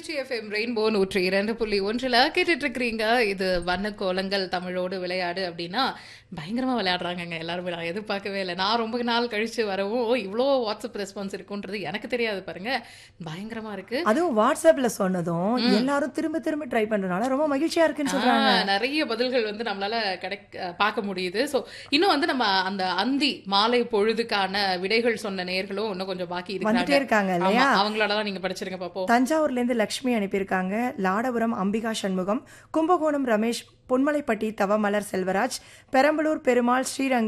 Trichy FM rainbow நூற்றி இரண்டு புள்ளி ஒன்றில் கேட்டுட்டு இருக்கிறீங்க இது வண்ண கோலங்கள் தமிழோடு விளையாடு அப்படின்னா பயங்கரமா விளையாடுறாங்கங்க எல்லாரும் நான் எதிர்பார்க்கவே இல்லை நான் ரொம்ப நாள் கழிச்சு வரவும் ஓ, இவ்வளோ வாட்ஸ்அப் ரெஸ்பான்ஸ் இருக்குன்றது எனக்கு தெரியாது பாருங்க பயங்கரமா இருக்கு அதுவும் வாட்ஸ்அப்ல சொன்னதும் எல்லாரும் திரும்ப திரும்ப ட்ரை பண்றதுனால ரொம்ப மகிழ்ச்சியா இருக்குன்னு சொல்றாங்க ஆ, நிறைய பதில்கள் வந்து நம்மளால கிடைக்க பார்க்க முடியுது ஸோ இன்னும் வந்து நம்ம அந்த அந்தி மாலை பொழுதுக்கான விடைகள் சொன்ன நேர்களும் இன்னும் கொஞ்சம் பாக்கி வந்துட்டே இருக்காங்க இல்லையா ஆமா, அவங்களோட நீங்க படிச்சிருங்க பாப்போம் தஞ்சாவூர்ல இருந்து லக்ஷ்மி அனுப்பியிருக்காங்க லாடபுரம் அம்பிகா சண்முகம் கும்பகோணம் ரமேஷ் பொன்மலைப்பட்டி தவமலர் செல்வராஜ் பெரம்பலூர் பெருமாள் ஸ்ரீரங்கம்